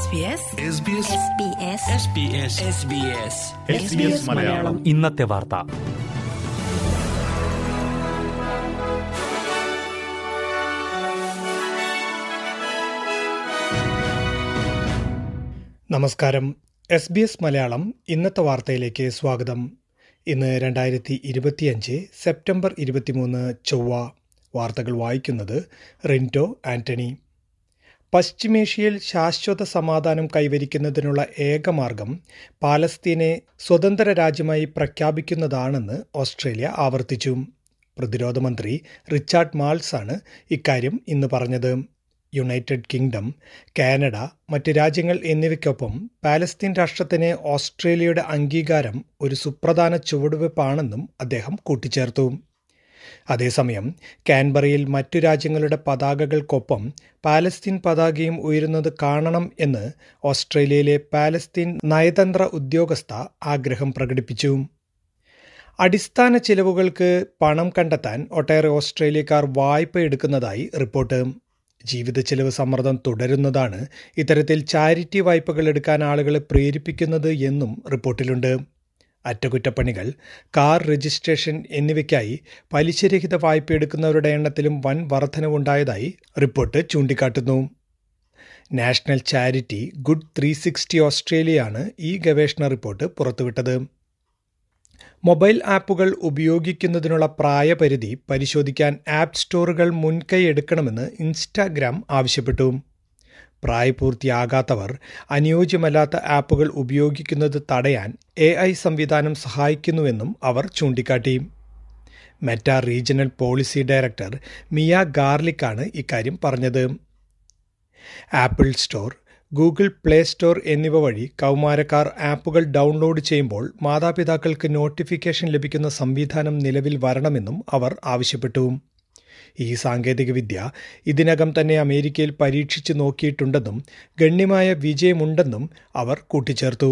മലയാളം ഇന്നത്തെ വാർത്ത നമസ്കാരം എസ് ബി എസ് മലയാളം ഇന്നത്തെ വാർത്തയിലേക്ക് സ്വാഗതം ഇന്ന് രണ്ടായിരത്തി ഇരുപത്തിയഞ്ച് സെപ്റ്റംബർ ഇരുപത്തിമൂന്ന് ചൊവ്വ വാർത്തകൾ വായിക്കുന്നത് റിൻറ്റോ ആന്റണി പശ്ചിമേഷ്യയിൽ ശാശ്വത സമാധാനം കൈവരിക്കുന്നതിനുള്ള ഏക മാർഗം പാലസ്തീനെ സ്വതന്ത്ര രാജ്യമായി പ്രഖ്യാപിക്കുന്നതാണെന്ന് ഓസ്ട്രേലിയ ആവർത്തിച്ചു പ്രതിരോധ മന്ത്രി റിച്ചാർഡ് മാൾസ് ആണ് ഇക്കാര്യം ഇന്ന് പറഞ്ഞത് യുണൈറ്റഡ് കിങ്ഡം കാനഡ മറ്റ് രാജ്യങ്ങൾ എന്നിവയ്ക്കൊപ്പം പാലസ്തീൻ രാഷ്ട്രത്തിന് ഓസ്ട്രേലിയയുടെ അംഗീകാരം ഒരു സുപ്രധാന ചുവടുവെപ്പാണെന്നും അദ്ദേഹം കൂട്ടിച്ചേർത്തു അതേസമയം കാൻബറയിൽ മറ്റു രാജ്യങ്ങളുടെ പതാകകൾക്കൊപ്പം പാലസ്തീൻ പതാകയും ഉയരുന്നത് കാണണം എന്ന് ഓസ്ട്രേലിയയിലെ പാലസ്തീൻ നയതന്ത്ര ഉദ്യോഗസ്ഥ ആഗ്രഹം പ്രകടിപ്പിച്ചു അടിസ്ഥാന ചിലവുകൾക്ക് പണം കണ്ടെത്താൻ ഒട്ടേറെ ഓസ്ട്രേലിയക്കാർ വായ്പ എടുക്കുന്നതായി റിപ്പോർട്ട് ജീവിത ചെലവ് സമ്മർദ്ദം തുടരുന്നതാണ് ഇത്തരത്തിൽ ചാരിറ്റി വായ്പകൾ എടുക്കാൻ ആളുകളെ പ്രേരിപ്പിക്കുന്നത് എന്നും റിപ്പോർട്ടിലുണ്ട് അറ്റകുറ്റപ്പണികൾ കാർ രജിസ്ട്രേഷൻ എന്നിവയ്ക്കായി പലിശരഹിത വായ്പ എടുക്കുന്നവരുടെ എണ്ണത്തിലും വൻ വർധനവുണ്ടായതായി റിപ്പോർട്ട് ചൂണ്ടിക്കാട്ടുന്നു national charity good three sixty ഓസ്ട്രേലിയയാണ് ഈ ഗവേഷണ റിപ്പോർട്ട് പുറത്തുവിട്ടത് മൊബൈൽ ആപ്പുകൾ ഉപയോഗിക്കുന്നതിനുള്ള പ്രായപരിധി പരിശോധിക്കാൻ ആപ്പ് സ്റ്റോറുകൾ മുൻകൈ എടുക്കണമെന്ന് ഇൻസ്റ്റാഗ്രാം ആവശ്യപ്പെട്ടു പ്രായപൂർത്തിയാകാത്തവർ അനുയോജ്യമല്ലാത്ത ആപ്പുകൾ ഉപയോഗിക്കുന്നത് തടയാൻ എ ഐ സംവിധാനം സഹായിക്കുന്നുവെന്നും അവർ ചൂണ്ടിക്കാട്ടി Meta regional policy director Mia ഗാർലിക്കാണ് ഇക്കാര്യം പറഞ്ഞത് Apple Store Google Play Store എന്നിവ വഴി കൗമാരക്കാർ ആപ്പുകൾ ഡൗൺലോഡ് ചെയ്യുമ്പോൾ മാതാപിതാക്കൾക്ക് നോട്ടിഫിക്കേഷൻ ലഭിക്കുന്ന സംവിധാനം നിലവിൽ വരണമെന്നും അവർ ആവശ്യപ്പെട്ടു ഈ സാങ്കേതികവിദ്യ ഇതിനകം തന്നെ അമേരിക്കയിൽ പരീക്ഷിച്ചു നോക്കിയിട്ടുണ്ടെന്നും ഗണ്യമായ വിജയമുണ്ടെന്നും അവർ കൂട്ടിച്ചേർത്തു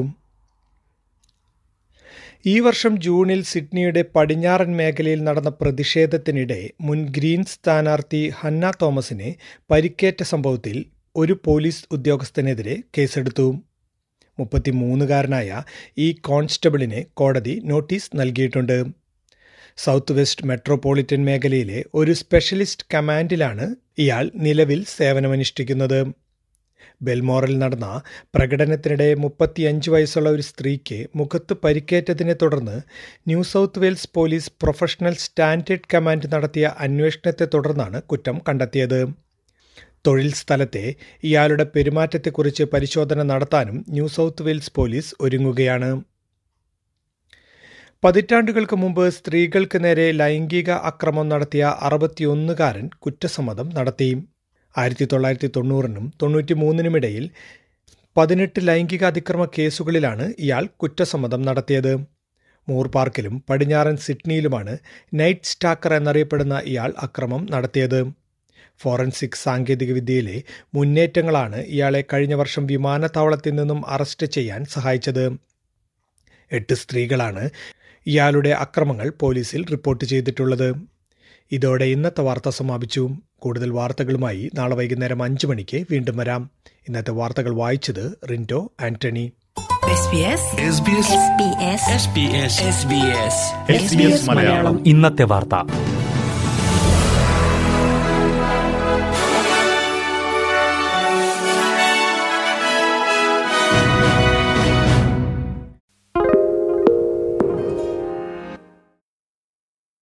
ഈ വർഷം ജൂണിൽ സിഡ്നിയുടെ പടിഞ്ഞാറൻ മേഖലയിൽ നടന്ന പ്രതിഷേധത്തിനിടെ മുൻ ഗ്രീൻ സ്ഥാനാർത്ഥി ഹന്ന തോമസിനെ പരിക്കേറ്റ സംഭവത്തിൽ ഒരു പോലീസ് ഉദ്യോഗസ്ഥനെതിരെ കേസെടുത്തു മുപ്പത്തിമൂന്നുകാരനായ ഈ കോൺസ്റ്റബിളിന് കോടതി നോട്ടീസ് നൽകിയിട്ടുണ്ട് സൗത്ത് വെസ്റ്റ് മെട്രോപൊളിറ്റൻ മേഖലയിലെ ഒരു സ്പെഷ്യലിസ്റ്റ് കമാൻഡിലാണ് ഇയാൾ നിലവിൽ സേവനമനുഷ്ഠിക്കുന്നത് ബെൽമോറിൽ നടന്ന പ്രകടനത്തിനിടെ മുപ്പത്തിയഞ്ച് വയസ്സുള്ള ഒരു സ്ത്രീക്ക് മുഖത്ത് പരിക്കേറ്റതിനെ തുടർന്ന് New South Wales police professional standard command നടത്തിയ അന്വേഷണത്തെ തുടർന്നാണ് കുറ്റം കണ്ടെത്തിയത് തൊഴിൽ സ്ഥലത്തെ ഇയാളുടെ പെരുമാറ്റത്തെക്കുറിച്ച് പരിശോധന നടത്താനും ന്യൂ സൗത്ത് വെയിൽസ് പോലീസ് ഒരുങ്ങുകയാണ് പതിറ്റാണ്ടുകൾക്ക് മുമ്പ് സ്ത്രീകൾക്ക് നേരെ ലൈംഗിക അക്രമം നടത്തിയ അറുപത്തിയൊന്നുകാരൻ കുറ്റസമ്മതം നടത്തി ആയിരത്തി തൊള്ളായിരത്തി തൊണ്ണൂറിനും തൊണ്ണൂറ്റി മൂന്നിനുമിടയിൽ പതിനെട്ട് ലൈംഗിക അതിക്രമ കേസുകളിലാണ് ഇയാൾ കുറ്റസമ്മതം നടത്തിയത് മൂർ പാർക്കിലും പടിഞ്ഞാറൻ സിഡ്നിയിലുമാണ് നൈറ്റ് സ്റ്റാക്കർ എന്നറിയപ്പെടുന്ന ഇയാൾ അക്രമം നടത്തിയത് ഫോറൻസിക് സാങ്കേതികവിദ്യയിലെ മുന്നേറ്റങ്ങളാണ് ഇയാളെ കഴിഞ്ഞ വർഷം വിമാനത്താവളത്തിൽ നിന്നും അറസ്റ്റ് ചെയ്യാൻ സഹായിച്ചത് എട്ട് സ്ത്രീകളാണ് ഇയാളുടെ അക്രമങ്ങൾ പോലീസിൽ റിപ്പോർട്ട് ചെയ്തിട്ടുള്ളത് ഇതോടെ ഇന്നത്തെ വാർത്ത സമാപിച്ചു കൂടുതൽ വാർത്തകളുമായി നാളെ വൈകുന്നേരം അഞ്ചു മണിക്ക് വീണ്ടും വരാം ഇന്നത്തെ വാർത്തകൾ വായിച്ചത് റിൻറ്റോ ആന്റണി മലയാളം ഇന്നത്തെ വാർത്ത